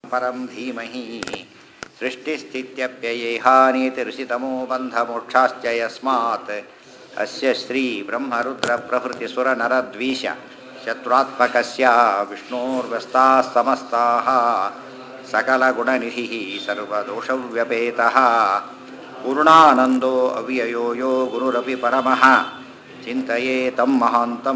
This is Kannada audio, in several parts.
परं धीमहि सृष्टिस्थित्यप्ययेहानीतिरुषितमो बन्धमोक्षाश्च यस्मात् अस्य श्रीब्रह्मरुद्रप्रभृतिसुरनरद्वीष शत्रुत्मकस्य विष्णोर्व्यस्ताः समस्ताः सकलगुणनिधिः सर्वदोषव्यपेतः पूर्णानन्दो अव्ययो यो गुरुरपि परमः ಚಿಂತೆಯೇ ತಮ್ಮ ಮಹಾಂತಂ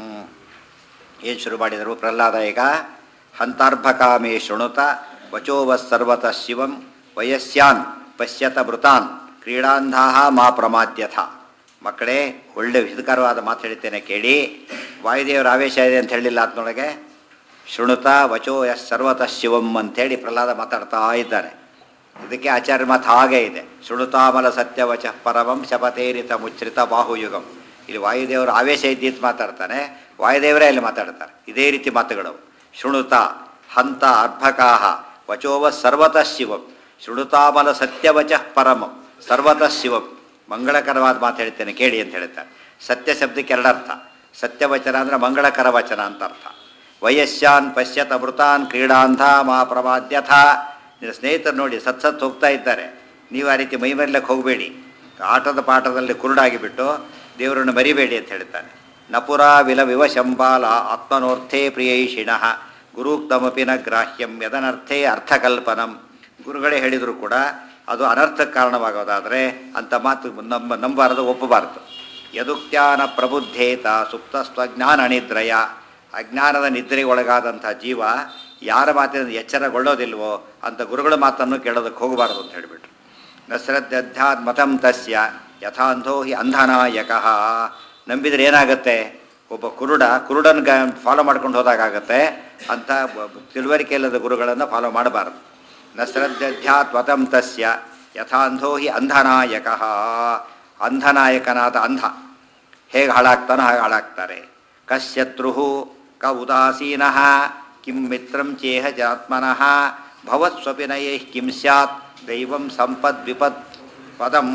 ಏನು ಶುರು ಮಾಡಿದರು ಪ್ರಹ್ಲಾದ ಈಗ ಹಂತಾರ್ಭಕಾಮೇ ಶೃಣುತ ವಚೋವ ಸರ್ವತಃ ಶಿವಂ ವಯಸ್ಯಾನ್ ಪಶ್ಯತ ಮೃತಾನ್ ಕ್ರೀಡಾಂಧಾಹ ಮಾ ಪ್ರಮಾದ್ಯಥ ಮಕ್ಕಳೇ ಒಳ್ಳೆ ಹಿತಕರವಾದ ಮಾತು ಹೇಳ್ತೇನೆ ಕೇಳಿ ವಾಯುದೇವರ ಆವೇಶ ಇದೆ ಅಂತ ಹೇಳಿಲ್ಲ ಅದನ್ನೊಳಗೆ ಶೃಣುತ ವಚೋ ಎಸ್ ಸರ್ವತಃ ಶಿವಂ ಅಂಥೇಳಿ ಪ್ರಹ್ಲಾದ ಮಾತಾಡ್ತಾ ಇದ್ದಾನೆ ಇದಕ್ಕೆ ಆಚಾರ್ಯ ಮಾತು ಹಾಗೇ ಇದೆ ಶೃಣುತಾಮಲ ಸತ್ಯವಚ ಪರಮಂ ಶಪತೇರಿತ ಮುಚ್ರಿತ ಬಾಹುಯುಗಂ ಇಲ್ಲಿ ವಾಯುದೇವರ ಆವೇಶ ಇದ್ದಿದ್ದು ಮಾತಾಡ್ತಾನೆ ವಾಯುದೇವರೇ ಇಲ್ಲಿ ಮಾತಾಡ್ತಾರೆ ಇದೇ ರೀತಿ ಮಾತುಗಳು ಶೃಣುತ ಹಂತ ಅರ್ಭಕಾಹ ವಚೋವ ಸರ್ವತಃ ಶಿವಂ ಶೃಣುತಾಮಲ ಸತ್ಯವಚ ಪರಮಂ ಸರ್ವತಃ ಶಿವಂ ಮಂಗಳಕರವಾದ ಮಾತು ಹೇಳ್ತೇನೆ ಕೇಳಿ ಅಂತ ಹೇಳ್ತಾರೆ ಸತ್ಯ ಶಬ್ದಕ್ಕೆ ಎರಡರ್ಥ ಸತ್ಯವಚನ ಅಂದರೆ ಮಂಗಳಕರ ವಚನ ಅಂತ ಅರ್ಥ ವಯಸ್ಸಾನ್ ಪಶ್ಯತ ಮೃತಾನ್ ಕ್ರೀಡಾಂಧ ಮಾ ಪ್ರಮಾದ್ಯಥ ನಿನ್ನ ಸ್ನೇಹಿತರು ನೋಡಿ ಸತ್ ಸತ್ ಹೋಗ್ತಾ ಇದ್ದಾರೆ ನೀವು ಆ ರೀತಿ ಮೈಮರ್ಲಕ್ಕೆ ಹೋಗಬೇಡಿ ಆಟದ ಪಾಠದಲ್ಲಿ ಕುರುಡಾಗಿ ಬಿಟ್ಟು ದೇವರನ್ನು ಮರಿಬೇಡಿ ಅಂತ ಹೇಳ್ತಾನೆ ನಪುರ ವಿಲ ವಿವ ಶಂಬಾಲ ಆತ್ಮನೋರ್ಥೇ ಪ್ರಿಯೈಷಿಣಃ ಗುರುಕ್ತಮಪಿ ನ ಗ್ರಾಹ್ಯಂ ಯದನರ್ಥೇ ಅರ್ಥಕಲ್ಪನಂ ಗುರುಗಳೇ ಹೇಳಿದರೂ ಕೂಡ ಅದು ಅನರ್ಥಕ್ಕೆ ಕಾರಣವಾಗೋದಾದರೆ ಅಂಥ ಮಾತು ನಂಬ ನಂಬಾರದು ಒಪ್ಪಬಾರದು ಯದುಕ್ತ್ಯಾನ ಪ್ರಬುದ್ಧೇತ ಸುಪ್ತ ಸ್ವಜ್ಞಾನ ನಿದ್ರಯ ಅಜ್ಞಾನದ ನಿದ್ರೆಗೆ ಒಳಗಾದಂಥ ಜೀವ ಯಾರ ಮಾತಿನ ಎಚ್ಚರಗೊಳ್ಳೋದಿಲ್ವೋ ಅಂತ ಗುರುಗಳ ಮಾತನ್ನು ಕೇಳೋದಕ್ಕೆ ಹೋಗಬಾರದು ಅಂತ ಹೇಳಿಬಿಟ್ರು ನಶ್ರದ್ಧಾತ್ಮತಂ ತಸ್ಯ ಯಥಾಂಧೋ ಹಿ ಅಂಧನಾಯಕಃ ನಂಬಿದರೆ ಏನಾಗುತ್ತೆ ಒಬ್ಬ ಕುರುಡ ಕುರುಡನ್ ಗ ಫಾಲೋ ಮಾಡ್ಕೊಂಡು ಹೋದಾಗತ್ತೆ ಅಂತ ತಿಳುವಳಿಕೆ ಇಲ್ಲದ ಗುರುಗಳನ್ನು ಫಾಲೋ ಮಾಡಬಾರದು ನಶ್ರದ್ಧಾತ್ಮತಂ ತಸ್ಯ ಯಥಾಂಧೋ ಹಿ ಅಂಧನಾಯಕಃ ಅಂಧನಾಯಕನಾದ ಅಂಧ ಹೇಗೆ ಹಾಳಾಗ್ತಾನೋ ಹಾಗೆ ಹಾಳಾಗ್ತಾರೆ ಕಶ್ಯತ್ರು ಕ ಉದಾಸೀನ ಕಿಂ ಮಿತ್ರಂ ಚೇಹ ಜಾತ್ಮನಃ ಭವತ್ಸ್ವಪಿನಯೈ ಕಿಂ ಸ್ಯಾತ್ ದೈವಂ ಸಂಪದ್ ವಿಪತ್ ಪದಂ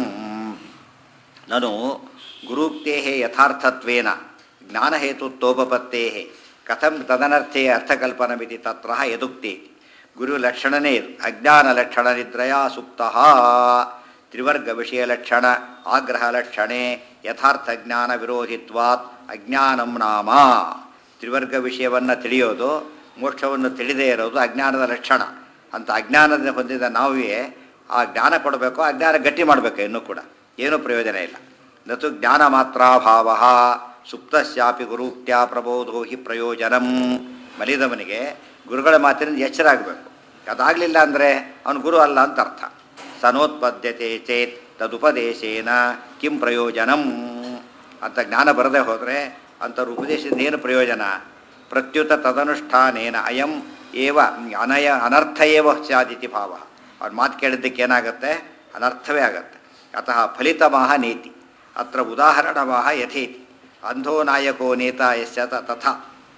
ನನು ಗುರುಕ್ತೇ ಯಥಾರ್ಥತ್ವೇನ ಜ್ಞಾನಹೇತುತ್ವೋಪತ್ತೇ ಕಥಂ ತದನರ್ಥೇ ಅರ್ಥಕಲ್ಪನಮಿತಿ ತತ್ರ ಯದುಕ್ತಿ ಗುರುಲಕ್ಷಣನೇ ಅಜ್ಞಾನಲಕ್ಷಣ ನಿದ್ರಯಾ ಸುಪ್ತ ತ್ರಿವರ್ಗ ವಿಷಯ ಲಕ್ಷಣ ಆಗ್ರಹ ಲಕ್ಷಣೆ ಯಥಾರ್ಥ ಜ್ಞಾನ ವಿರೋಧಿತ್ವಾತ್ ಅಜ್ಞಾನಂ ನಾಮ ತ್ರಿವರ್ಗ ವಿಷಯವನ್ನು ತಿಳಿಯೋದು ಮೋಕ್ಷವನ್ನು ತಿಳಿದೇ ಇರೋದು ಅಜ್ಞಾನದ ಲಕ್ಷಣ ಅಂತ ಅಜ್ಞಾನದ ಹೊಂದಿದ ನಾವೇ ಆ ಜ್ಞಾನ ಕೊಡಬೇಕು ಅಜ್ಞಾನ ಗಟ್ಟಿ ಮಾಡಬೇಕು ಇನ್ನೂ ಕೂಡ ಏನೂ ಪ್ರಯೋಜನ ಇಲ್ಲ ನತು ಜ್ಞಾನ ಮಾತ್ರಾಭಾವ ಸುಪ್ತಶ್ಯಾಪಿ ಗುರುಕ್ತ್ಯ ಪ್ರಬೋಧೋ ಹಿ ಪ್ರಯೋಜನಂ ಮಲಿದವನಿಗೆ ಗುರುಗಳ ಮಾತಿನಿಂದ ಎಚ್ಚರ ಆಗಬೇಕು ಅದಾಗಲಿಲ್ಲ ಅಂದರೆ ಅವನು ಗುರು ಅಲ್ಲ ಅಂತ ಅರ್ಥ ಸನೋತ್ಪದ್ಯತೆ ಚೇತ್ ತದುಪದೇಶೇನ ಕಿಂ ಪ್ರಯೋಜನಂ ಅಂತ ಜ್ಞಾನ ಬರದೇ ಹೋದರೆ ಅಂಥವ್ರ ಉಪದೇಶದಿಂದ ಏನು ಪ್ರಯೋಜನ ಪ್ರತ್ಯುತ ತದನುಷ್ಠಾನೇನ ಅಯಂ ಏವ ಅನಯ ಅನರ್ಥ ಏವ ಸ್ಯಾದಿತಿ ಭಾವ ಅವ್ರ ಮಾತು ಕೇಳಿದ್ದಕ್ಕೆ ಏನಾಗುತ್ತೆ ಅನರ್ಥವೇ ಆಗುತ್ತೆ ಅತಃ ಫಲಿತಮಾಹ ನೀತಿ ಅತ್ರ ಉದಾಹರಣವಾಹ ಯಥೇತಿ ಅಂಧೋ ನಾಯಕೋ ನೇತ ಯಸ್ಯ ತಥಾ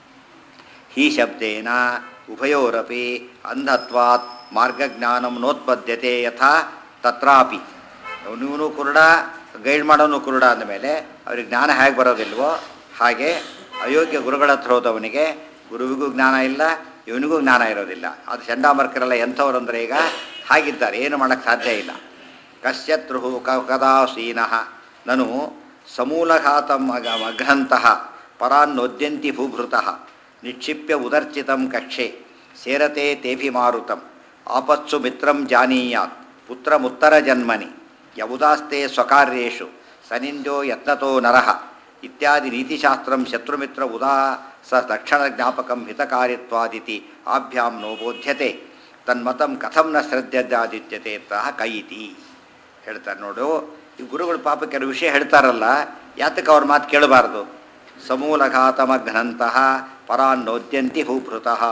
ಹಿ ಶಬ್ದೇನ ಉಭಯೋರಪಿ ಅಂಧತ್ವಾತ್ ಮಾರ್ಗಜ್ಞಾನಂ ನೋತ್ಪದ್ಯತೆ ಯಥಾ ತತ್ರಾಪಿ ಅವನಿವನು ಕುರುಡ ಗೈಡ್ ಮಾಡೋನು ಕುರುಡ ಅಂದಮೇಲೆ ಅವ್ರಿಗೆ ಜ್ಞಾನ ಹೇಗೆ ಬರೋದಿಲ್ವೋ ಹಾಗೆ ಅಯೋಗ್ಯ ಗುರುಗಳ ಹತ್ರ ಹೋದವನಿಗೆ ಗುರುವಿಗೂ ಜ್ಞಾನ ಇಲ್ಲ ಇವನಿಗೂ ಜ್ಞಾನ ಇರೋದಿಲ್ಲ ಅದು ಚಂಡಾಮರ್ಕರೆಲ್ಲ ಎಂಥವ್ರು ಅಂದರೆ ಈಗ ಹಾಗಿದ್ದಾರೆ ಏನು ಮಾಡೋಕ್ಕೆ ಸಾಧ್ಯ ಇಲ್ಲ ಕಶ್ಯತ್ರು ಕದಾಸೀನಃ ನನು ಸಮೂಲಘಾತಂ ಅಘ್ನಂತಹ ಪರಾನ್ನೊದ್ಯಂತಿ ಭೂಭೃತಃ ನಿಕ್ಷಿಪ್ಯ ಉದರ್ಚಿತಂ ಕಕ್ಷೆ ಸೇರತೆ ತೇಭಿ ಮಾರುತಂ ಆಪತ್ಸು ಮಿತ್ರಂ ಜಾನೀಯಾತ್ ಪುತ್ರಮುತ್ತರ ಜನ್ಮನಿ ಯವುದಾಸ್ತೆ ಸ್ವಕಾರ್ಯೇಷು ಸನಿಂದ್ಯೋ ಯತ್ನತೋ ನರಃ ಇತ್ಯಾದಿ ನೀತಿಶಾಸ್ತ್ರಂ ಶತ್ರುಮಿತ್ರ ಉದಾ ಸ ತಕ್ಷಣ ಜ್ಞಾಪಕಂ ಹಿತಕಾರಿತ್ವಾದಿತಿ ಆಭ್ಯಾಂ ನೋ ಬೋಧ್ಯತೆ ತನ್ಮತಂ ಕಥಂ ನ ಶ್ರದ್ಧಾದಿತ್ಯತೆ ತಹ ಕೈತಿ ಹೇಳ್ತಾರೆ ನೋಡು ಈ ಗುರುಗಳು ಪಾಪ ಕೆಲವು ವಿಷಯ ಹೇಳ್ತಾರಲ್ಲ ಯಾತಕ್ಕೆ ಅವ್ರ ಮಾತು ಕೇಳಬಾರ್ದು ಸಮೂಲಘಾತಮಘ್ನಂತಹ ಪರಾನ್ನೋದ್ಯಂತಿ ಹೂಭೃತಃ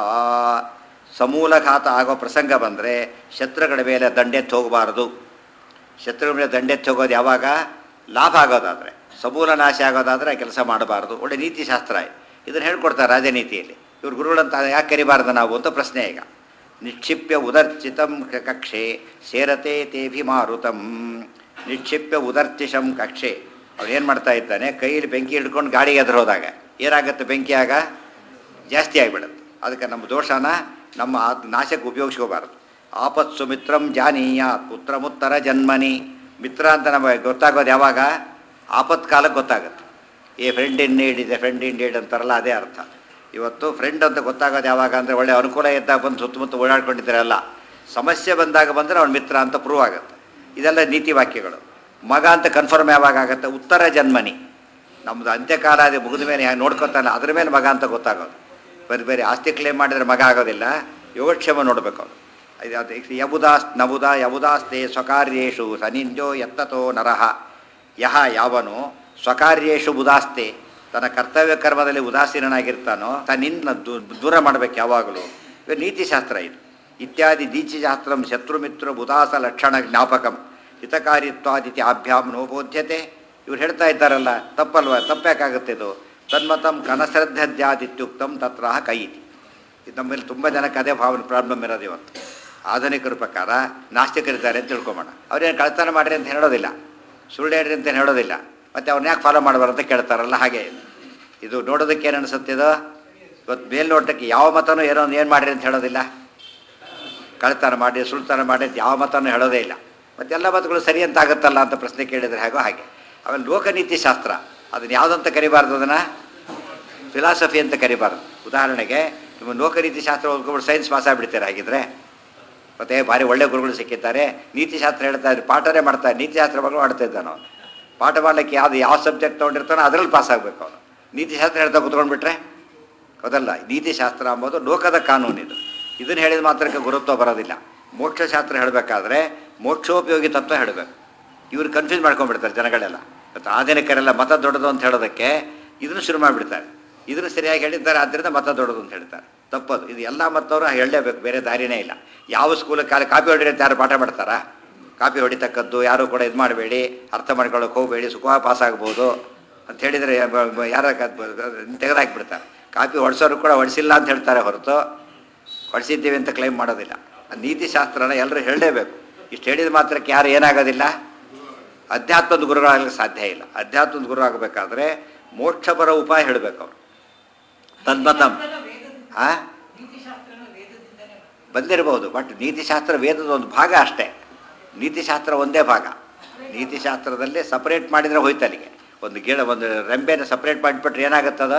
ಸಮೂಲಘಾತ ಆಗೋ ಪ್ರಸಂಗ ಬಂದರೆ ಶತ್ರುಗಳ ಮೇಲೆ ದಂಡೆತ್ತು ಹೋಗಬಾರ್ದು ಶತ್ರುಗಳ ಮೇಲೆ ದಂಡೆತ್ತು ಹೋಗೋದು ಯಾವಾಗ ಲಾಭ ಆಗೋದಾದರೆ ಸಮೂಲ ನಾಶ ಆಗೋದಾದರೆ ಕೆಲಸ ಮಾಡಬಾರ್ದು ಒಳ್ಳೆ ನೀತಿಶಾಸ್ತ್ರ ಇದನ್ನು ಹೇಳ್ಕೊಡ್ತಾರೆ ರಾಜನೀತಿಯಲ್ಲಿ ಇವ್ರು ಗುರುಗಳಂತ ಯಾಕೆ ಕರಿಬಾರ್ದು ನಾವು ಅಂತ ಪ್ರಶ್ನೆ ಈಗ ನಿಕ್ಷಿಪ್ಯ ಉದರ್ಚಿತಂ ಕಕ್ಷೆ ಸೇರತೆ ತೇಭಿ ಮಾರುತಂ ನಿಕ್ಷಿಪ್ಯ ಉದರ್ಚಿಷಂ ಕಕ್ಷೆ ಅವ್ನು ಏನು ಮಾಡ್ತಾ ಇದ್ದಾನೆ ಕೈಯಲ್ಲಿ ಬೆಂಕಿ ಹಿಡ್ಕೊಂಡು ಗಾಡಿಗೆ ಎದುರು ಹೋದಾಗ ಏನಾಗುತ್ತೆ ಬೆಂಕಿ ಆಗ ಜಾಸ್ತಿ ಆಗಿಬಿಡುತ್ತೆ ಅದಕ್ಕೆ ನಮ್ಮ ದೋಷನ ನಮ್ಮ ಆ- ನಾಶಕ್ಕೆ ಉಪಯೋಗಿಸ್ಕೋಬಾರ್ದು ಆಪತ್ಸು ಮಿತ್ರಂ ಜಾನೀಯಾತ್ ಪುತ್ರಮುತ್ತರ ಜನ್ಮನಿ ಮಿತ್ರ ಅಂತ ನಮಗೆ ಗೊತ್ತಾಗೋದು ಯಾವಾಗ ಆಪತ್ಕಾಲಕ್ಕೆ ಗೊತ್ತಾಗುತ್ತೆ ಈ ಫ್ರೆಂಡ್ ಇನ್ ನೀಡ್ ಇದೆ ಫ್ರೆಂಡ್ ಇನ್ ನೀಡ್ ಅಂತಾರಲ್ಲ ಅದೇ ಅರ್ಥ ಇವತ್ತು ಫ್ರೆಂಡ್ ಅಂತ ಗೊತ್ತಾಗೋದು ಯಾವಾಗ ಅಂದರೆ ಒಳ್ಳೆ ಅನುಕೂಲ ಇದ್ದಾಗ ಬಂದು ಸುತ್ತಮುತ್ತ ಓಡಾಡ್ಕೊಂಡಿದ್ದಾರಲ್ಲ ಸಮಸ್ಯೆ ಬಂದಾಗ ಬಂದರೆ ಅವ್ನ ಮಿತ್ರ ಅಂತ ಪ್ರೂವ್ ಆಗುತ್ತೆ ಇದೆಲ್ಲ ನೀತಿ ವಾಕ್ಯಗಳು ಮಗ ಅಂತ ಕನ್ಫರ್ಮ್ ಯಾವಾಗ ಆಗುತ್ತೆ ಉತ್ತರ ಜನ್ಮನಿ ನಮ್ಮದು ಅಂತ್ಯಕಾಲ ಅದು ಮುಗಿದ ಮೇಲೆ ಹ್ಯಾಂಗೆ ನೋಡ್ಕೊತಾನೆ ಅದ್ರ ಮೇಲೆ ಮಗ ಅಂತ ಗೊತ್ತಾಗೋದು ಬೇರೆ ಬೇರೆ ಆಸ್ತಿ ಕ್ಲೇಮ್ ಮಾಡಿದರೆ ಮಗ ಆಗೋದಿಲ್ಲ ಯೋಗಕ್ಷೇಮ ನೋಡಬೇಕು ಅವನು ಇದು ಅದು ಯಬುದಾಸ್ ನಬುದ ಯಬುದಾಸ್ತೆ ಸ್ವಕಾರ್ಯೇಷು ಸನಿಂಜೋ ಎತ್ತತೋ ನರಹ ಯಹ ಯಾವನು ಸ್ವಕಾರ್ಯೇಷು ಬುಧಾಸ್ತೆ ತನ್ನ ಕರ್ತವ್ಯ ಕರ್ಮದಲ್ಲಿ ಉದಾಸೀನನಾಗಿರ್ತಾನೋ ತನ್ನಿಂದ ದೂ- ದೂರ ಮಾಡಬೇಕು ಯಾವಾಗಲೂ ಇದು ನೀತಿಶಾಸ್ತ್ರ ಇದು ಇತ್ಯಾದಿ ದೀಚಿಶಾಸ್ತ್ರಂ ಶತ್ರುಮಿತ್ರ ಬುಧಾಸ ಲಕ್ಷಣ ಜ್ಞಾಪಕಂ ಹಿತಕಾರಿತ್ವಾದಿತಿ ಆಭ್ಯಾಂ ನೋಬೋಧ್ಯತೆ ಇವ್ರು ಹೇಳ್ತಾ ಇದ್ದಾರಲ್ಲ ತಪ್ಪಲ್ವ ತಪ್ಪ್ಯಾಕಾಗುತ್ತೆ ಇದು ತನ್ಮತಂ ಕನಶ್ರದ್ಧಾದಿತ್ಯುಕ್ತಂ ತತ್ರ ಕೈ ಇತಿ ಇದು ನಮ್ಮಲ್ಲಿ ತುಂಬ ಜನಕ್ಕೆ ಅದೇ ಭಾವನೆ ಪ್ರಾಬ್ಲಮ್ ಇರೋದು ಇವತ್ತು ಆಧುನಿಕರ ಪ್ರಕಾರ ನಾಸ್ತಿಕರಿದ್ದಾರೆ ಅಂತ ತಿಳ್ಕೊಂಬೋಣ ಅವ್ರೇನು ಕಳ್ತನ ಮಾಡಿರಿ ಅಂತ ಹೇಳೋದಿಲ್ಲ ಸುಳ್ಳು ಹೇಳ್ರಿ ಅಂತ ಹೇಳೋದಿಲ್ಲ ಮತ್ತು ಅವ್ರನ್ನ ಯಾಕೆ ಫಾಲೋ ಮಾಡಬಾರ್ದು ಅಂತ ಕೇಳ್ತಾರಲ್ಲ ಹಾಗೆ ಇದು ನೋಡೋದಕ್ಕೆ ಏನು ಅನಿಸುತ್ತೆ ಇದು ಇವತ್ತು ಮೇಲ್ನೋಟಕ್ಕೆ ಯಾವ ಮತನೂ ಏನೋ ಒಂದು ಏನು ಮಾಡಿರಿ ಅಂತ ಹೇಳೋದಿಲ್ಲ ಕಳ್ತನ ಮಾಡಿ ಸುಳ್ತನ ಮಾಡಿ ಅಂತ ಯಾವ ಮತನೂ ಹೇಳೋದೇ ಇಲ್ಲ ಮತ್ತು ಎಲ್ಲ ಮತಗಳು ಸರಿ ಅಂತ ಆಗುತ್ತಲ್ಲ ಅಂತ ಪ್ರಶ್ನೆ ಕೇಳಿದರೆ ಹೇಗೋ ಹಾಗೆ ಆಮೇಲೆ ಲೋಕನೀತಿ ಶಾಸ್ತ್ರ ಅದನ್ನು ಯಾವುದಂತ ಕರಿಬಾರ್ದು ಅದನ್ನು ಫಿಲಾಸಫಿ ಅಂತ ಕರಿಬಾರ್ದು ಉದಾಹರಣೆಗೆ ನಿಮ್ಮ ಲೋಕನೀತಿ ಶಾಸ್ತ್ರ ಓದ್ಕೊಂಡು ಸೈನ್ಸ್ ಪಾಸ್ ಆಗಿಬಿಡ್ತಾರೆ ಹಾಗಿದ್ರೆ ಮತ್ತೆ ಭಾರಿ ಒಳ್ಳೆ ಗುರುಗಳು ಸಿಕ್ಕಿದ್ದಾರೆ ನೀತಿಶಾಸ್ತ್ರ ಹೇಳ್ತಾ ಇದ್ದಾರೆ ಪಾಠನೇ ಮಾಡ್ತಾರೆ ನೀತಿಶಾಸ್ತ್ರ ಮಗಳು ಮಾಡ್ತಾ ಇದ್ದಾನೆ ಅವನು ಪಾಠ ಮಾಡ್ಲಿಕ್ಕೆ ಯಾವ್ದು ಯಾವ ಸಬ್ಜೆಕ್ಟ್ ತೊಗೊಂಡಿರ್ತಾನೋ ಅದರಲ್ಲಿ ಪಾಸ್ ಆಗಬೇಕು ಅವನು ನೀತಿಶಾಸ್ತ್ರ ಹೇಳ್ತಾ ಕುತ್ಕೊಂಡ್ಬಿಟ್ರೆ ಹೌದಲ್ಲ ನೀತಿಶಾಸ್ತ್ರ ಅಂಬೋದು ಲೋಕದ ಕಾನೂನು ಇದು ಇದನ್ನು ಹೇಳಿದ ಮಾತ್ರಕ್ಕೆ ಗುರುತ್ವ ಬರೋದಿಲ್ಲ ಮೋಕ್ಷಶಾಸ್ತ್ರ ಹೇಳಬೇಕಾದ್ರೆ ಮೋಕ್ಷೋಪಯೋಗಿ ತತ್ವ ಹೇಳಬೇಕು ಇವ್ರು ಕನ್ಫ್ಯೂಸ್ ಮಾಡ್ಕೊಂಡ್ಬಿಡ್ತಾರೆ ಜನಗಳೆಲ್ಲ ಮತ್ತು ಆಧುನಿಕರೆಲ್ಲ ಮತ ದೊಡ್ಡದು ಅಂತ ಹೇಳೋದಕ್ಕೆ ಇದನ್ನು ಶುರು ಮಾಡಿಬಿಡ್ತಾರೆ ಇದನ್ನು ಸರಿಯಾಗಿ ಹೇಳಿದ್ದಾರೆ ಆದ್ದರಿಂದ ಮತ ದೊಡ್ಡದು ಅಂತ ಹೇಳ್ತಾರೆ ತಪ್ಪದು ಇದು ಎಲ್ಲ ಮತ್ತವರು ಹೇಳಲೇಬೇಕು ಬೇರೆ ದಾರಿನೇ ಇಲ್ಲ ಯಾವ ಸ್ಕೂಲಿಗೆ ಕಾಲ ಕಾಪಿ ಹೊಡಿರಿ ಅಂತ ಯಾರು ಪಾಠ ಮಾಡ್ತಾರಾ ಕಾಪಿ ಹೊಡಿತಕ್ಕದ್ದು ಯಾರು ಕೂಡ ಇದು ಮಾಡಬೇಡಿ ಅರ್ಥ ಮಾಡ್ಕೊಳ್ಳೋಕೆ ಹೋಗಬೇಡಿ ಸುಖವಾಗಿ ಪಾಸ್ ಆಗ್ಬೋದು ಅಂತ ಹೇಳಿದರೆ ಯಾರ ತೆಗೆದಾಕ್ಬಿಡ್ತಾರೆ ಕಾಪಿ ಹೊಡ್ಸೋರು ಕೂಡ ಹೊಡಿಸಿಲ್ಲ ಅಂತ ಹೇಳ್ತಾರೆ ಹೊರತು ಹೊಡಿಸಿದ್ದೀವಿ ಅಂತ ಕ್ಲೈಮ್ ಮಾಡೋದಿಲ್ಲ ಆ ನೀತಿಶಾಸ್ತ್ರನ ಎಲ್ಲರೂ ಹೇಳಲೇಬೇಕು ಇಷ್ಟು ಹೇಳಿದ ಮಾತ್ರಕ್ಕೆ ಯಾರು ಏನಾಗೋದಿಲ್ಲ ಅಧ್ಯಾತ್ಮದ ಗುರುಗಳಾಗಲಿಕ್ಕೆ ಸಾಧ್ಯ ಇಲ್ಲ ಅಧ್ಯಾತ್ಮದ ಗುರು ಆಗಬೇಕಾದ್ರೆ ಮೋಕ್ಷ ಬರೋ ಉಪಾಯ ಹೇಳಬೇಕು ಅವರು ತನ್ಮತಂ ಆ ಬಂದಿರಬಹುದು ಬಟ್ ನೀತಿಶಾಸ್ತ್ರ ವೇದದ ಒಂದು ಭಾಗ ಅಷ್ಟೇ ನೀತಿಶಾಸ್ತ್ರ ಒಂದೇ ಭಾಗ ನೀತಿಶಾಸ್ತ್ರದಲ್ಲಿ ಸಪರೇಟ್ ಮಾಡಿದರೆ ಹೋಯ್ತು ಅಲ್ಲಿಗೆ ಒಂದು ಗಿಡ ಒಂದು ರೆಂಬೆನ ಸಪರೇಟ್ ಮಾಡಿಬಿಟ್ರೆ ಏನಾಗುತ್ತದ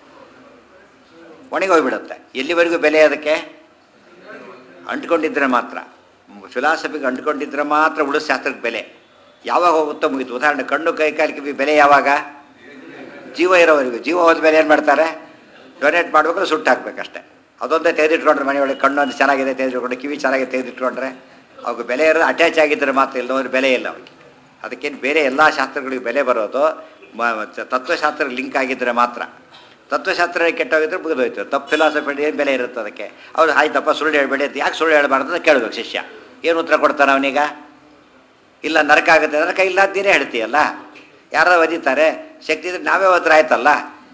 ಒಣಗಿ ಹೋಗ್ಬಿಡುತ್ತೆ ಎಲ್ಲಿವರೆಗೂ ಬೆಲೆ ಅದಕ್ಕೆ ಅಂಟ್ಕೊಂಡಿದ್ರೆ ಮಾತ್ರ ಫಿಲಾಸಫಿಗೆ ಅಂಟ್ಕೊಂಡಿದ್ರೆ ಮಾತ್ರ ಉಳಿದ ಶಾಸ್ತ್ರಕ್ಕೆ ಬೆಲೆ ಯಾವಾಗ ಹೋಗುತ್ತೋ ಮುಗೀತು ಉದಾಹರಣೆ ಕಣ್ಣು ಕೈ ಕಾಲಿಗೆ ಬೆಲೆ ಯಾವಾಗ ಜೀವ ಇರೋವರೆಗೂ ಜೀವ ಹೋದ ಮೇಲೆ ಏನು ಮಾಡ್ತಾರೆ ಡೊನೇಟ್ ಮಾಡಬೇಕಾದ್ರೆ ಸುಟ್ಟು ಹಾಕ್ಬೇಕಷ್ಟೆ ಅದೊಂದೇ ತೆಗೆದಿಟ್ಕೊಂಡ್ರೆ ಮನೆಯೊಳಗೆ ಕಣ್ಣು ಒಂದು ಚೆನ್ನಾಗಿದೆ ತೆಗೆದಿಟ್ಕೊಂಡ್ರೆ ಕಿವಿ ಚೆನ್ನಾಗಿದೆ ತೆಗೆದಿಟ್ಕೊಂಡ್ರೆ ಅವ್ರಿಗೆ ಬೆಲೆ ಇರೋದು ಅಟ್ಯಾಚ್ ಆಗಿದ್ದರೆ ಮಾತ್ರ ಇಲ್ಲದವ್ರು ಬೆಲೆ ಇಲ್ಲ ಅವ್ರಿಗೆ ಅದಕ್ಕೇನು ಬೇರೆ ಎಲ್ಲ ಶಾಸ್ತ್ರಗಳಿಗೆ ಬೆಲೆ ಬರೋದು ಮ ತ- ತತ್ವಶಾಸ್ತ್ರಕ್ಕೆ ಲಿಂಕ್ ಆಗಿದ್ದರೆ ಮಾತ್ರ ತತ್ವಶಾಸ್ತ್ರ ಕೆಟ್ಟೋಗಿದ್ರೆ ಮುಗಿದೋಯ್ತು ತಪ್ಪು ಫಿಲಾಸಫಿ ಏನು ಬೆಲೆ ಇರುತ್ತೆ ಅದಕ್ಕೆ ಅವ್ರು ಆಯ್ತಪ್ಪ ಸುಳ್ಳು ಹೇಳ್ಬೇಡಿ ಅಂತ ಯಾಕೆ ಸುಳ್ಳು ಹೇಳ್ಬಾರ್ದು ಅಂತ ಕೇಳಬೇಕು ಶಿಷ್ಯ ಏನು ಉತ್ತರ ಕೊಡ್ತಾನೆ ಅವನೀಗ ಇಲ್ಲ ನರಕ ಆಗುತ್ತೆ ನರಕ ಇಲ್ಲ ಅಂತೀನೇ ಹೇಳ್ತೀಯಲ್ಲ ಯಾರೋ ಒದಿತಾರೆ ಶಕ್ತಿ ಇದ್ರೆ ನಾವೇ ಹೋದ್ರೆ ಆಯ್ತಲ್ಲ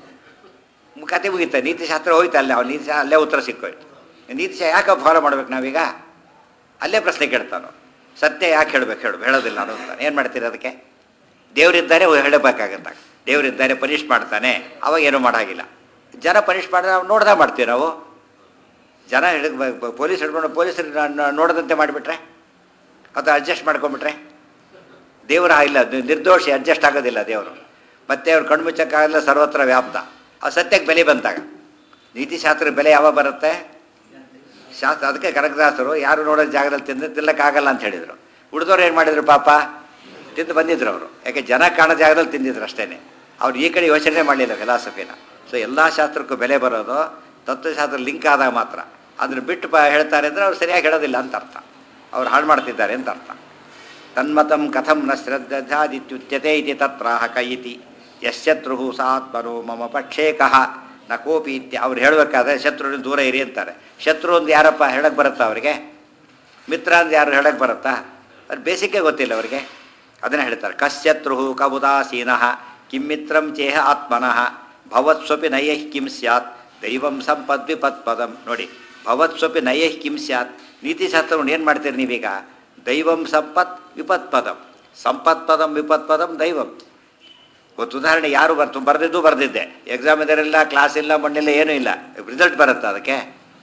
ಕತೆ ಮುಗೀತ ನೀತಿಶಾಸ್ತ್ರ ಹೋಯ್ತು ಅಲ್ಲೇ ಅವ್ನು ನೀತಿ ಅಲ್ಲೇ ಉತ್ತರ ಸಿಕ್ಕೋಯ್ತು ನೀತಿ ಯಾಕೆ ಫಾಲೋ ಮಾಡ್ಬೇಕು ನಾವೀಗ ಅಲ್ಲೇ ಪ್ರಶ್ನೆ ಕೇಳ್ತಾನೋ ಸತ್ಯ ಯಾಕೆ ಹೇಳ್ಬೇಕು ಹೇಳು ಹೇಳೋದಿಲ್ಲ ನಾನು ಅಂತಾನೆ ಏನು ಮಾಡ್ತೀರಿ ಅದಕ್ಕೆ ದೇವರಿದ್ದಾರೆ ಹೇಳಬೇಕಾಗತ್ತ ದೇವರಿದ್ದಾರೆ ಪನಿಷ್ ಮಾಡ್ತಾನೆ ಅವಾಗ ಏನೂ ಮಾಡೋಂಗಿಲ್ಲ ಜನ ಪನಿಷ್ ಮಾಡಿದ್ರೆ ನಾವು ನೋಡ್ದಾಗ ಮಾಡ್ತೀವಿ ನಾವು ಜನ ಹಿಡಿದು ಪೊಲೀಸ್ ಹಿಡ್ಕೊಂಡು ಪೊಲೀಸರು ನೋಡದಂತೆ ಮಾಡಿಬಿಟ್ರೆ ಅಥವಾ ಅಡ್ಜಸ್ಟ್ ಮಾಡ್ಕೊಂಬಿಟ್ರೆ ದೇವರ ಇಲ್ಲ ನಿ- ನಿರ್ದೋಷಿ ಅಡ್ಜಸ್ಟ್ ಆಗೋದಿಲ್ಲ ದೇವರು ಮತ್ತೆ ಅವ್ರು ಕಣ್ಮುಚ್ಚಕ್ಕಾಗಲ್ಲ ಸರ್ವತ್ರ ವ್ಯಾಪ್ತ ಆ ಸತ್ಯಕ್ಕೆ ಬೆಲೆ ಬಂತಾಗ ನೀತಿಶಾಸ್ತ್ರಕ್ಕೆ ಬೆಲೆ ಯಾವಾಗ ಬರುತ್ತೆ ಶಾಸ್ತ್ರ ಅದಕ್ಕೆ ಕನಕದಾಸರು ಯಾರು ನೋಡೋ ಜಾಗದಲ್ಲಿ ತಿಂದು ತಿನ್ನಕ್ಕಾಗಲ್ಲ ಅಂತ ಹೇಳಿದರು ಉಳಿದವ್ರು ಏನು ಮಾಡಿದ್ರು ಪಾಪ ತಿಂದು ಬಂದಿದ್ರು ಅವರು ಯಾಕೆ ಜನ ಕಾಣೋ ಜಾಗದಲ್ಲಿ ತಿಂದಿದ್ರು ಅಷ್ಟೇ ಅವ್ರು ಈ ಕಡೆ ಯೋಚನೆ ಮಾಡಲಿಲ್ಲ ಫಿಲಾಸಫಿನ ಸೊ ಎಲ್ಲ ಶಾಸ್ತ್ರಕ್ಕೂ ಬೆಲೆ ಬರೋದು ತತ್ವಶಾಸ್ತ್ರ ಲಿಂಕ್ ಆದಾಗ ಮಾತ್ರ ಅದನ್ನು ಬಿಟ್ಟು ಪ ಹೇಳ್ತಾರೆ ಅಂದರೆ ಅವ್ರು ಸರಿಯಾಗಿ ಹೇಳೋದಿಲ್ಲ ಅಂತ ಅರ್ಥ ಅವ್ರು ಹಾಳು ಮಾಡ್ತಿದ್ದಾರೆ ಅಂತ ಅರ್ಥ ತನ್ಮತಂ ಕಥಂ ನ ಶ್ರದ್ಧಾದಿತ್ಯುಚ್ಯತೆ ಇತಿ ತತ್ರಾಹ ಕ ಇತಿ ಯಶತ್ರು ಸಾತ್ಮನು ಮಮ ಪಕ್ಷೇ ಕಹ ನ ಕೋಪಿ ಇತ್ಯ ಅವ್ರು ಹೇಳಬೇಕಾದ್ರೆ ಶತ್ರುವಿನ ದೂರ ಇರಿ ಅಂತಾರೆ ಶತ್ರು ಒಂದು ಯಾರಪ್ಪ ಹೇಳಕ್ಕೆ ಬರುತ್ತಾ ಅವರಿಗೆ ಮಿತ್ರ ಅಂತ ಯಾರು ಹೇಳಕ್ಕೆ ಬರುತ್ತಾ ಅದು ಬೇಸಿಕ್ಕೇ ಗೊತ್ತಿಲ್ಲ ಅವರಿಗೆ ಅದನ್ನು ಹೇಳ್ತಾರೆ ಕಶ್ಶತ್ರು ಕಬುದಾಸೀನಃ ಕಿಂ ಮಿತ್ರಂ ಚೇಹ ಆತ್ಮನಃ ಭವತ್ಸ್ವಪಿ ನಯಃ ಕಿಂ ಸ್ಯಾತ್ ದೈವಂ ಸಂಪದ್ ವಿಪತ್ಪದಂ ನೋಡಿ ಭವತ್ಸ್ವಪಿ ನಯಃ ಕಿಂ ಸ್ಯಾತ್ ನೀತಿಶಾಸ್ತ್ರವನ್ನು ಏನು ಮಾಡ್ತೀರಿ ನೀವೀಗ ದೈವಂ ಸಂಪತ್ ವಿಪತ್ಪದಂ ಸಂಪತ್ಪದಂ ವಿಪತ್ಪದಂ ದೈವಂ ಇವತ್ತು ಉದಾಹರಣೆ ಯಾರು ಬರ್ತು ಬರೆದಿದ್ದು ಬರೆದಿದ್ದೆ ಎಕ್ಸಾಮ್ ಇದರೆಲ್ಲ ಕ್ಲಾಸ್ ಇಲ್ಲ ಮಣ್ಣಿಲ್ಲ ಏನೂ ಇಲ್ಲ ರಿಸಲ್ಟ್ ಬರುತ್ತೆ ಅದಕ್ಕೆ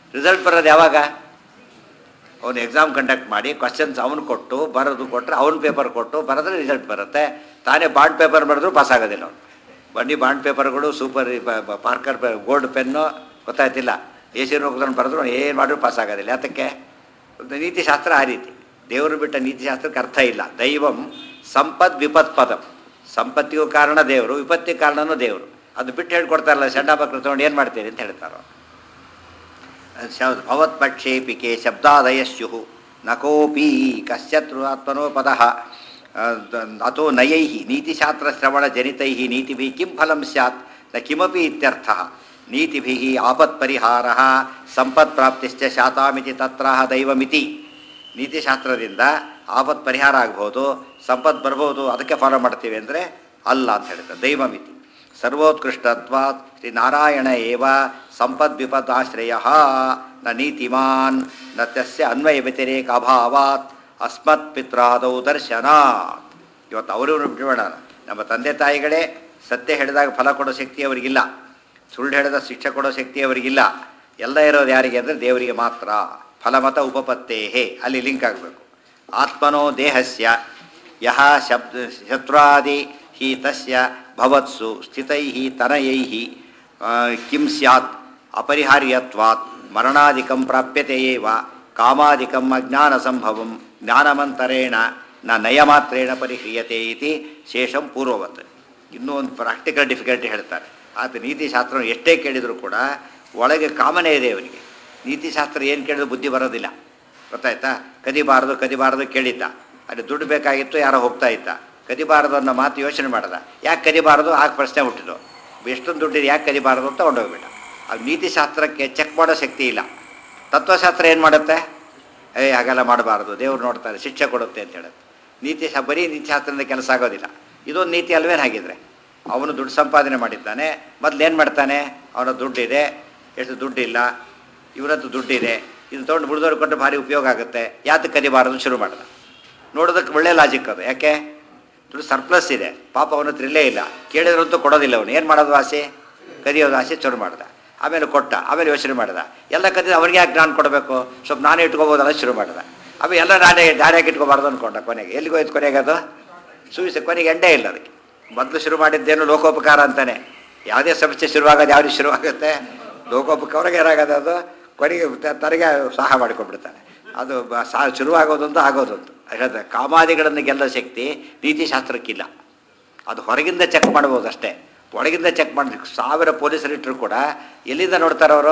ರಿಸಲ್ಟ್ ಬರೋದು ಯಾವಾಗ ಅವನು ಎಕ್ಸಾಮ್ ಕಂಡಕ್ಟ್ ಮಾಡಿ ಕ್ವಶನ್ಸ್ ಅವನು ಕೊಟ್ಟು ಬರೋದು ಕೊಟ್ಟರೆ ಅವ್ನ ಪೇಪರ್ ಕೊಟ್ಟು ಬರೆದ್ರೆ ರಿಸಲ್ಟ್ ಬರುತ್ತೆ ತಾನೇ ಬಾಂಡ್ ಪೇಪರ್ ಬರೆದ್ರು ಪಾಸ್ ಆಗೋದಿಲ್ಲ ಅವನು ಬಂಡಿ ಬಾಂಡ್ ಪೇಪರ್ಗಳು ಸೂಪರ್ ಪಾರ್ಕರ್ ಗೋಲ್ಡ್ ಪೆನ್ನು ಗೊತ್ತಾಯ್ತಿಲ್ಲ ಎ ಸಿ ಹೋಗ್ಕೊಂಡು ಬರೆದ್ರು ಏನು ಮಾಡಿದ್ರು ಪಾಸ್ ಆಗೋದಿಲ್ಲ ಯಾತಕ್ಕೆ ಒಂದು ನೀತಿಶಾಸ್ತ್ರ ಆ ರೀತಿ ದೇವರು ಬಿಟ್ಟ ನೀತಿಶಾಸ್ತ್ರಕ್ಕೆ ಅರ್ಥ ಇಲ್ಲ ದೈವಂ ಸಂಪತ್ ವಿಪತ್ ಪದಂ ಸಂಪತ್ತಿಗೂ ಕಾರಣ ದೇವರು ವಿಪತ್ತಿಗೆ ಕಾರಣನೂ ದೇವರು ಅದು ಬಿಟ್ಟು ಹೇಳ್ಕೊಡ್ತಾರಲ್ಲ ಸಣ್ಣ ಮಕ್ಕಳು ತೊಗೊಂಡು ಏನು ಮಾಡ್ತೀರಿ ಅಂತ ಹೇಳ್ತಾರೋ ಭವತ್ಪಕ್ಷೇಪಿಕೆ ಶಬ್ದಾದಯಸ್ಯು ನ ಕೋಪಿ ಕಶ್ಚತ್ರು ಆತ್ಮನೋ ಪದ ಅಥೋ ನಯೈ ನೀತಿಶಾಸ್ತ್ರಶ್ರವಣಜನಿತೈ ನೀತಿಭಿ ಕಿಂ ಫಲಂ ಸ್ಯಾತ್ ನ ಕಿಮಪಿ ಇತ್ಯರ್ಥ ನೀತಿಭಿ ಆಪತ್ಪರಿಹಾರ ಸಂಪತ್ಪ್ರಾಪ್ತಿಶ್ಚ ಶಾತಾಮಿತಿ ತತ್ರ ದೈವಮಿತಿ ನೀತಿಶಾಸ್ತ್ರದಿಂದ ಆಪತ್ ಪರಿಹಾರ ಆಗ್ಬೋದು ಸಂಪತ್ತು ಬರ್ಬೋದು ಅದಕ್ಕೆ ಫಾಲೋ ಮಾಡ್ತೀವಿ ಅಂದರೆ ಅಲ್ಲ ಅಂತ ಹೇಳ್ತಾರೆ ದೈವಮಿತಿ ಸರ್ವೋತ್ಕೃಷ್ಟತ್ವಾತ್ ಶ್ರೀ ನಾರಾಯಣ ಏವ ಸಂಪದ್ ವಿಪದಾಶ್ರಯ ನ ನೀತಿಮಾನ್ ನ ತಸ್ಯ ಅನ್ವಯ ವ್ಯತಿರೇಕ ಅಭಾವಾತ್ ಅಸ್ಮತ್ ಪಿತ್ರಾದೌ ದರ್ಶನಾತ್ ಇವತ್ತು ಅವರು ಬಿಡಬೇಡ ನಮ್ಮ ತಂದೆ ತಾಯಿಗಳೇ ಸತ್ಯ ಹೇಳಿದಾಗ ಫಲ ಕೊಡೋ ಶಕ್ತಿ ಅವರಿಗಿಲ್ಲ ಸುಳ್ಳು ಹೇಳಿದ ಶಿಕ್ಷೆ ಕೊಡೋ ಶಕ್ತಿ ಅವರಿಗಿಲ್ಲ ಎಲ್ಲ ಇರೋದು ಯಾರಿಗೆ ಅಂದರೆ ದೇವರಿಗೆ ಮಾತ್ರ ಫಲಮತ ಉಪಪತ್ತೇಹೇ ಅಲ್ಲಿ ಲಿಂಕ್ ಆಗಬೇಕು ಆತ್ಮನೋ ದೇಹಸ್ಯ ಯಹ ಶಬ್ದ ಶತ್ರುವಾದಿ ಹಿ ತಸ್ಯ ಭವತ್ಸು ಸ್ಥಿತೈ ತನಯೈ ಕಿಂ ಸ್ಯಾತ್ ಅಪರಿಹಾರ್ಯತ್ವಾತ್ ಮರಣಾದಿಕಂ ಪ್ರಾಪ್ಯತೆ ಏವ ಕಾಮಾದಿಕಂ ಅಜ್ಞಾನ ಸಂಭವಂ ಜ್ಞಾನಮಂತರೇಣ ನ ನಯಮಾತ್ರೇಣ ಪರಿಹ್ರಿಯತೆ ಇತಿ ಶೇಷಂ ಪೂರ್ವವತ್ ಇನ್ನೂ ಒಂದು ಪ್ರಾಕ್ಟಿಕಲ್ ಡಿಫಿಕಲ್ಟಿ ಹೇಳ್ತಾರೆ ಆತ ನೀತಿಶಾಸ್ತ್ರ ಎಷ್ಟೇ ಕೇಳಿದರೂ ಕೂಡ ಒಳಗೆ ಕಾಮನೇ ಇದೆ ಅವನಿಗೆ ನೀತಿಶಾಸ್ತ್ರ ಏನು ಕೇಳಿದ್ರು ಬುದ್ಧಿ ಬರೋದಿಲ್ಲ ಗೊತ್ತಾಯ್ತಾ ಕದಿಬಾರದು ಕದಿಬಾರದು ಕೇಳಿದ್ದ ಅಲ್ಲಿ ದುಡ್ಡು ಬೇಕಾಗಿತ್ತು ಯಾರೋ ಹೋಗ್ತಾ ಇದ್ದ ಕದಿಬಾರದು ಅನ್ನೋ ಮಾತು ಯೋಚನೆ ಮಾಡ್ದ ಯಾಕೆ ಕದಿಬಾರದು ಆಗ ಪ್ರಶ್ನೆ ಹುಟ್ಟಿದ್ದು ಎಷ್ಟೊಂದು ದುಡ್ಡಿದೆ ಯಾಕೆ ಕದಿಬಾರದು ಅಂತ ಹೊಂಡೋಗ್ಬಿಟ್ಟ ಅದು ನೀತಿಶಾಸ್ತ್ರಕ್ಕೆ ಚೆಕ್ ಮಾಡೋ ಶಕ್ತಿ ಇಲ್ಲ ತತ್ವಶಾಸ್ತ್ರ ಏನು ಮಾಡುತ್ತೆ ಏ ಹಾಗೆಲ್ಲ ಮಾಡಬಾರ್ದು ದೇವ್ರು ನೋಡ್ತಾರೆ ಶಿಕ್ಷೆ ಕೊಡುತ್ತೆ ಅಂತ ಹೇಳುತ್ತೆ ನೀತಿ ಬರೀ ನೀತಿಶಾಸ್ತ್ರದಿಂದ ಕೆಲಸ ಆಗೋದಿಲ್ಲ ಇದೊಂದು ನೀತಿ ಅಲ್ವೇನು ಹಾಗಿದ್ರೆ ಅವನು ದುಡ್ಡು ಸಂಪಾದನೆ ಮಾಡಿದ್ದಾನೆ ಮೊದಲು ಏನು ಮಾಡ್ತಾನೆ ಅವನ ದುಡ್ಡಿದೆ ಎಷ್ಟು ದುಡ್ಡಿಲ್ಲ ಇವರದ್ದು ದುಡ್ಡಿದೆ ಇದು ತೊಗೊಂಡು ಬಿಡ್ದವ್ರು ಕೊಟ್ಟು ಭಾರಿ ಉಪಯೋಗ ಆಗುತ್ತೆ ಯಾತಕ್ಕೆ ಕದಿಬಾರದು ಶುರು ಮಾಡ್ದ ನೋಡೋದಕ್ಕೆ ಒಳ್ಳೆ ಲಾಜಿಕ್ ಅದು ಯಾಕೆ ದುಡ್ಡು ಸರ್ಪ್ಲಸ್ ಇದೆ ಪಾಪ ಅವನ ಹತ್ರ ಇಲ್ಲೇ ಇಲ್ಲ ಕೇಳಿದ್ರಂತೂ ಕೊಡೋದಿಲ್ಲ ಅವನು ಏನು ಮಾಡೋದು ಆಸೆ ಕದಿಯೋದು ಆಸೆ ಶುರು ಮಾಡ್ದ ಆಮೇಲೆ ಕೊಟ್ಟ ಆಮೇಲೆ ಯೋಚನೆ ಮಾಡ್ದ ಎಲ್ಲ ಕದಿದ ಅವ್ರಿಗೆ ಯಾಕೆ ನಾನು ಕೊಡಬೇಕು ಸ್ವಲ್ಪ ನಾನೇ ಇಟ್ಕೋಬೋದಲ್ಲ ಶುರು ಮಾಡ್ದ ಆಮೇಲೆ ಎಲ್ಲ ನಾನೇ ದಾರಿಯಾಗಿ ಇಟ್ಕೋಬಾರ್ದು ಅಂದ್ಕೊಂಡ ಕೊನೆಗೆ ಎಲ್ಲಿಗೆ ಹೋಯ್ತು ಕೊನೆಗೆ ಅದು ಸೂಯಿಸ ಕೊನೆಗೆ ಎಂಡೇ ಇಲ್ಲ ಅದಕ್ಕೆ ಮೊದಲು ಶುರು ಮಾಡಿದ್ದೇನು ಲೋಕೋಪಕಾರ ಅಂತಾನೆ ಯಾವುದೇ ಸಮಸ್ಯೆ ಶುರುವಾಗೋದು ಯಾವ್ದು ಶುರುವಾಗುತ್ತೆ ಲೋಕೋಪಕಾರಗೆ ಏನಾಗೋದು ಅದು ಕೊನೆಗೆ ತ- ತನಗೆ ಸಹ ಮಾಡಿಕೊಂಡ್ಬಿಡ್ತಾನೆ ಅದು ಬ- ಸಾ ಶುರುವಾಗೋದೊಂದು ಆಗೋದೊಂದು ಹೇಳ್ತಾರೆ ಕಾಮಾದಿಗಳನ್ನು ಗೆಲ್ಲೋ ಶಕ್ತಿ ನೀತಿಶಾಸ್ತ್ರಕ್ಕಿಲ್ಲ ಅದು ಹೊರಗಿಂದ ಚೆಕ್ ಮಾಡ್ಬೋದು ಅಷ್ಟೇ ಒಳಗಿಂದ ಚೆಕ್ ಮಾಡಿ ಸಾವಿರ ಪೊಲೀಸರು ಇಟ್ಟರು ಕೂಡ ಎಲ್ಲಿಂದ ನೋಡ್ತಾರೆ ಅವರು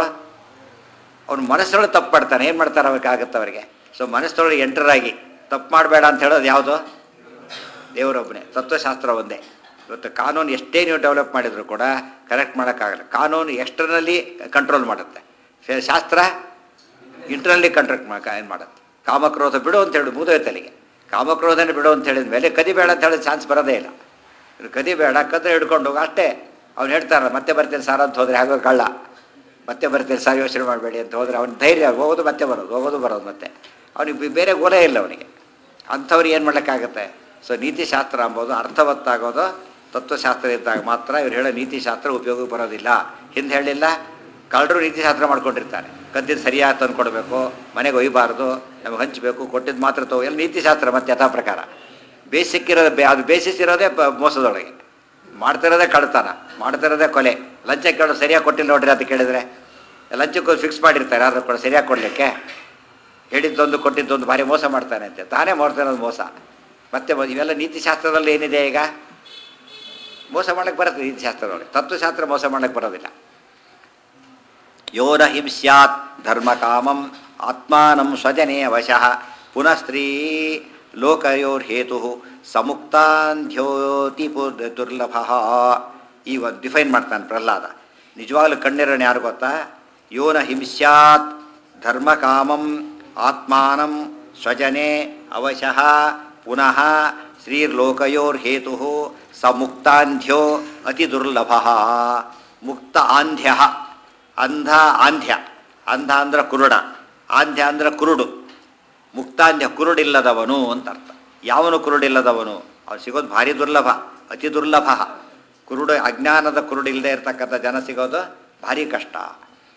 ಅವ್ನ ಮನಸ್ಸೊಳಗೆ ತಪ್ಪು ಮಾಡ್ತಾನೆ ಏನು ಮಾಡ್ತಾರೆ ಅವಾಗುತ್ತೆ ಅವರಿಗೆ ಸೊ ಮನಸ್ಸೊಳಗೆ ಎಂಟರಾಗಿ ತಪ್ಪು ಮಾಡಬೇಡ ಅಂತ ಹೇಳೋದು ಯಾವುದು ದೇವರೊಬ್ಬನೇ ತತ್ವಶಾಸ್ತ್ರ ಒಂದೇ ಇವತ್ತು ಕಾನೂನು ಎಷ್ಟೇ ನೀವು ಡೆವಲಪ್ ಮಾಡಿದರೂ ಕೂಡ ಕರೆಕ್ಟ್ ಮಾಡೋಕ್ಕಾಗಲ್ಲ ಕಾನೂನು ಎಕ್ಸ್ಟರ್ನಲ್ಲಿ ಕಂಟ್ರೋಲ್ ಮಾಡುತ್ತೆ ಶಾ- ಶಾಸ್ತ್ರ ಇಂಟರ್ನಲ್ಲಿ ಕಂಟ್ರೋಲ್ ಮಾಡ ಏನು ಮಾಡುತ್ತೆ ಕಾಮಕ್ರೋಧ ಬಿಡು ಅಂತ ಹೇಳಿ ಮುಗಿದೋಯ್ತು ಅಲ್ಲಿಗೆ ಕಾಮಕ್ರೋಧನೇ ಬಿಡು ಅಂತ ಹೇಳಿದ ಮೇಲೆ ಕದಿಬೇಡ ಅಂತ ಹೇಳೋ ಚಾನ್ಸ್ ಬರೋದೇ ಇಲ್ಲ ಇವ್ರು ಕದಿಬೇಡ ಕದ್ರೆ ಹಿಡ್ಕೊಂಡು ಹೋಗಿ ಅಷ್ಟೇ ಅವ್ನು ಹೇಳ್ತಾರಲ್ಲ ಮತ್ತೆ ಬರ್ತೀನಿ ಸಾರ್ ಅಂತ ಹೋದ್ರೆ ಹಾಗೋ ಕಳ್ಳ ಮತ್ತೆ ಬರ್ತೀನಿ ಸಾರ್ ಯೋಚನೆ ಮಾಡಬೇಡಿ ಅಂತ ಹೋದ್ರೆ ಅವ್ನ ಧೈರ್ಯ ಹೋಗೋದು ಮತ್ತೆ ಬರೋದು ಹೋಗೋದು ಬರೋದು ಮತ್ತೆ ಅವನಿಗೆ ಬೇರೆ ಗೋಲೇ ಇಲ್ಲ ಅವನಿಗೆ ಅಂಥವ್ರಿಗೆ ಏನು ಮಾಡ್ಲಿಕ್ಕಾಗತ್ತೆ ಸೊ ನೀತಿಶಾಸ್ತ್ರ ಅಂಬೋದು ಅರ್ಥವತ್ತಾಗೋದು ತತ್ವಶಾಸ್ತ್ರ ಇದ್ದಾಗ ಮಾತ್ರ ಇವ್ರು ಹೇಳೋ ನೀತಿಶಾಸ್ತ್ರ ಉಪಯೋಗಕ್ಕೆ ಬರೋದಿಲ್ಲ ಹಿಂದೆ ಹೇಳಿಲ್ಲ ಕಳ್ಳರು ನೀತಿಶಾಸ್ತ್ರ ಮಾಡ್ಕೊಂಡಿರ್ತಾರೆ ಕದ್ದಿದ್ದು ಸರಿಯಾಗಿ ತಂದು ಕೊಡಬೇಕು ಮನೆಗೆ ಒಯ್ಯಬಾರ್ದು ನಮಗೆ ಹಂಚಬೇಕು ಕೊಟ್ಟಿದ್ದು ಮಾತ್ರ ತಗೋ ಎಲ್ಲ ನೀತಿಶಾಸ್ತ್ರ ಮತ್ತೆ ಯಥಾ ಪ್ರಕಾರ ಬೇಸಿಕ್ ಇರೋದು ಬೇ ಅದು ಬೇಸಿಸ್ ಇರೋದೇ ಪ- ಮೋಸದೊಳಗೆ ಮಾಡ್ತಿರೋದೇ ಕಳ್ತನ ಮಾಡ್ತಿರೋದೇ ಕೊಲೆ ಲಂಚ ಕೇಳೋದು ಸರಿಯಾಗಿ ಕೊಟ್ಟಿಲ್ಲ ನೋಡ್ರಿ ಅಂತ ಕೇಳಿದರೆ ಲಂಚಕ್ಕೆ ಫಿಕ್ಸ್ ಮಾಡಿರ್ತಾರೆ ಯಾರು ಕೂಡ ಸರಿಯಾಗಿ ಕೊಡಲಿಕ್ಕೆ ಹೇಳಿದ್ದೊಂದು ಕೊಟ್ಟಿದ್ದೊಂದು ಭಾರಿ ಮೋಸ ಮಾಡ್ತಾನೆ ಅಂತೆ ತಾನೇ ಮಾಡ್ತಾನದು ಮೋಸ ಮತ್ತೆ ಮ- ಇವೆಲ್ಲ ನೀತಿಶಾಸ್ತ್ರದಲ್ಲಿ ಏನಿದೆ ಈಗ ಮೋಸ ಮಾಡಕ್ಕೆ ಬರುತ್ತೆ ನೀತಿಶಾಸ್ತ್ರದೊಳಗೆ ತತ್ವಶಾಸ್ತ್ರ ಮೋಸ ಮಾಡಕ್ಕೆ ಬರೋದಿಲ್ಲ ಯೋ ನ ಹಿಂಸ್ಯಾತ್ ಧರ್ಮಕಾಮಂ ಆತ್ಮಾನಂ ಸ್ವಜನೇ ವಶಃ ಪುನಃ ಸ್ತ್ರೀ ಲೋಕಯೋರ್ಹೇತು ಸಮುಕ್ತಾಂಧ್ಯೋತಿ ಪು- ದುರ್ಲಭ ಈ ಒಂದು ಡಿಫೈನ್ ಮಾಡ್ತಾನೆ ಪ್ರಹ್ಲಾದ ನಿಜವಾಗ್ಲೂ ಕಣ್ಣಿರೋಣ ಯಾರು ಗೊತ್ತಾ ಯೋ ನ ಹಿಂಸ್ಯಾತ್ ಧರ್ಮಕಾಮಂ ಆತ್ಮಾನಂ ಸ್ವಜನೆ ಅವಶಃ ಪುನಃ ಶ್ರೀರ್ಲೋಕಯೋರ್ಹೇತು ಸ ಮುಕ್ತಾಂಧ್ಯೋ ಅತಿ ದುರ್ಲಭ ಮುಕ್ತ ಆಂಧ್ಯ ಅಂಧ ಆಂಧ್ಯ ಅಂಧ ಅಂದ್ರೆ ಕುರುಡ ಆಂಧ್ಯ ಅಂದ್ರೆ ಕುರುಡು ಮುಕ್ತಾಂಧ್ಯ ಕುರುಡಿಲ್ಲದವನು ಅಂತ ಅರ್ಥ ಯಾವನು ಕುರುಡಿಲ್ಲದವನು ಅವ್ನು ಸಿಗೋದು ಭಾರಿ ದುರ್ಲಭ ಅತಿ ದುರ್ಲಭ ಕುರುಡು ಅಜ್ಞಾನದ ಕುರುಡಿಲ್ಲದೆ ಇರ್ತಕ್ಕಂಥ ಜನ ಸಿಗೋದು ಭಾರಿ ಕಷ್ಟ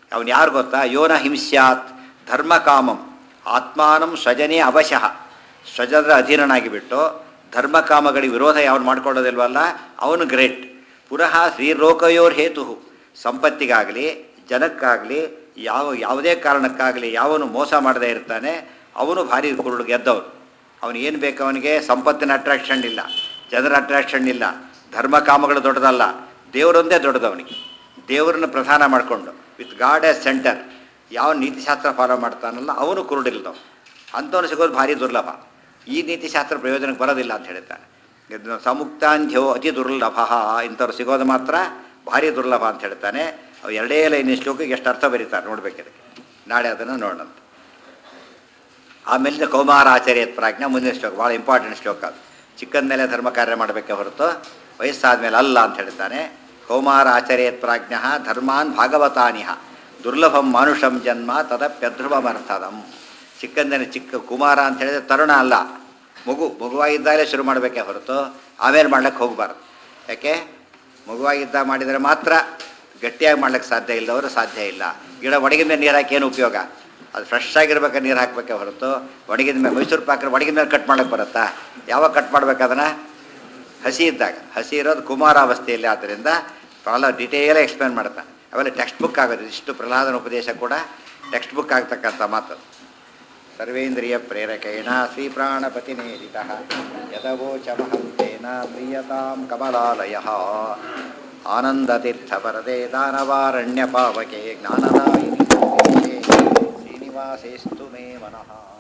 ಅವನು ಯಾರು ಗೊತ್ತಾ ಯೋನ ಹಿಂಸ್ಯಾತ್ ಧರ್ಮಕಾಮಂ ಆತ್ಮಾನಂ ಸ್ವಜನೇ ಅವಶಃ ಸ್ವಜನರ ಅಧೀನನಾಗಿ ಬಿಟ್ಟು ಧರ್ಮಕಾಮಗಳಿಗೆ ವಿರೋಧ ಯಾವನು ಮಾಡ್ಕೊಳ್ಳೋದಿಲ್ವಲ್ಲ ಅವನು ಗ್ರೇಟ್ ಪುನಃ ಶ್ರೀಲೋಕಯೋರ್ ಹೇತು ಸಂಪತ್ತಿಗಾಗಲಿ ಜನಕ್ಕಾಗಲಿ ಯಾವ ಯಾವುದೇ ಕಾರಣಕ್ಕಾಗಲಿ ಯಾವನು ಮೋಸ ಮಾಡದೇ ಇರ್ತಾನೆ ಅವನು ಭಾರಿ ಕುರುಡು ಗೆದ್ದವನು ಅವನು ಏನು ಬೇಕು ಅವನಿಗೆ ಸಂಪತ್ತಿನ ಅಟ್ರಾಕ್ಷನ್ ಇಲ್ಲ ಜನರ ಅಟ್ರಾಕ್ಷನ್ ಇಲ್ಲ ಧರ್ಮಕಾಮಗಳು ದೊಡ್ಡದಲ್ಲ ದೇವರೊಂದೇ ದೊಡ್ಡದವನಿಗೆ ದೇವರನ್ನು ಪ್ರಧಾನ ಮಾಡಿಕೊಂಡು ವಿತ್ ಗಾಡ್ ಆಸ್ ಸೆಂಟರ್ ಯಾವ ನೀತಿಶಾಸ್ತ್ರ ಫಾಲೋ ಮಾಡ್ತಾನಲ್ಲ ಅವನು ಕುರುಡಿಲ್ದವ ಅಂಥವನು ಸಿಗೋದು ಭಾರಿ ದುರ್ಲಭ ಈ ನೀತಿಶಾಸ್ತ್ರ ಪ್ರಯೋಜನಕ್ಕೆ ಬರೋದಿಲ್ಲ ಅಂತ ಹೇಳ್ತಾನೆ ಇದು ಸಮುಕ್ತಾಂಧ್ಯ ಅತಿ ದುರ್ಲಭ ಇಂಥವ್ರು ಸಿಗೋದು ಮಾತ್ರ ಭಾರಿ ದುರ್ಲಭ ಅಂತ ಹೇಳ್ತಾನೆ ಅವು ಎರಡೇ ಲೈನ್ ಶ್ಲೋಕಕ್ಕೆ ಎಷ್ಟು ಅರ್ಥ ಬರೀತಾರೆ ನೋಡ್ಬೇಕಿದೆ ನಾಳೆ ಅದನ್ನು ನೋಡೋಣ ಆಮೇಲಿಂದ ಕೌಮಾರಾಚಾರ್ಯ ಪ್ರಾಜ್ಞೆ ಮುಂದಿನ ಶ್ಲೋಕ ಭಾಳ ಇಂಪಾರ್ಟೆಂಟ್ ಶ್ಲೋಕ ಅದು ಚಿಕ್ಕಂದ ಮೇಲೆ ಧರ್ಮ ಕಾರ್ಯ ಮಾಡಬೇಕೆ ಹೊರತು ವಯಸ್ಸಾದ ಮೇಲೆ ಅಲ್ಲ ಅಂತ ಹೇಳ್ತಾನೆ ಕೌಮಾರ ಆಚಾರ್ಯತ್ ಪ್ರಾಜ್ಞ ಧರ್ಮಾನ್ ಭಾಗವತಾನಿಹ ದುರ್ಲಭಂ ಮಾನುಷಂ ಜನ್ಮ ತದಪ್ಯಧ್ರುವಮರ್ಥದಂ ಚಿಕ್ಕಂದನೆ ಚಿಕ್ಕ ಕುಮಾರ ಅಂತ ಹೇಳಿದ್ರೆ ತರುಣ ಅಲ್ಲ ಮಗು ಮಗುವಾಗಿದ್ದಾಗಲೇ ಶುರು ಮಾಡಬೇಕೆ ಹೊರತು ಆಮೇಲೆ ಮಾಡ್ಲಿಕ್ಕೆ ಹೋಗಬಾರ್ದು ಯಾಕೆ ಮಗುವಾಗಿದ್ದಾಗ ಮಾಡಿದರೆ ಮಾತ್ರ ಗಟ್ಟಿಯಾಗಿ ಮಾಡ್ಲಿಕ್ಕೆ ಸಾಧ್ಯ ಇಲ್ಲದವರು ಸಾಧ್ಯ ಇಲ್ಲ ಗಿಡ ಒಣಗಿದ ಮೇಲೆ ನೀರು ಹಾಕಿ ಏನು ಉಪಯೋಗ ಅದು ಫ್ರೆಶ್ ಆಗಿರ್ಬೇಕಾದ್ರೆ ನೀರು ಹಾಕಬೇಕೆ ಹೊರತು ಒಣಗಿದ ಮೇಲೆ ಮೈಸೂರು ಪಾಕ್ರೆ ಒಣಗಿದ ಮೇಲೆ ಕಟ್ ಮಾಡಕ್ಕೆ ಬರುತ್ತಾ ಯಾವಾಗ ಕಟ್ ಮಾಡ್ಬೇಕು ಅದನ್ನು ಹಸಿ ಇದ್ದಾಗ ಹಸಿ ಇರೋದು ಕುಮಾರಾವಸ್ಥೆಯಲ್ಲಿ ಆದ್ದರಿಂದ ಭಾಳ ಡಿಟೇಲಾಗಿ ಎಕ್ಸ್ಪ್ಲೇನ್ ಮಾಡ್ತಾನೆ ಅವೆಲ್ಲ ಟೆಕ್ಸ್ಟ್ ಬುಕ್ ಆಗೋದು ಇಷ್ಟು ಪ್ರಹ್ಲಾದನ ಉಪದೇಶ ಕೂಡ ಟೆಕ್ಸ್ಟ್ ಬುಕ್ ಆಗ್ತಕ್ಕಂಥ ಮಾತು ಸರ್ವೇಂದ್ರಿಯ ಪ್ರೇರಕೇಣ ಶ್ರೀ ಪ್ರಾಣಪತಿನೇರಿತ ಯದವೋಚಮಹಂತೇನ ಪ್ರಿಯತಾಂ ಕಮಲಾಲಯ ಆನಂದತೀರ್ಥವರದೆ ದಾನವಾರಣ್ಯ ಪಾವಕೆ ಜ್ಞಾನದಾಯಿನಿ ಶ್ರೀನಿವಾಸೇಸ್ತು ಮೇ ಮನಃ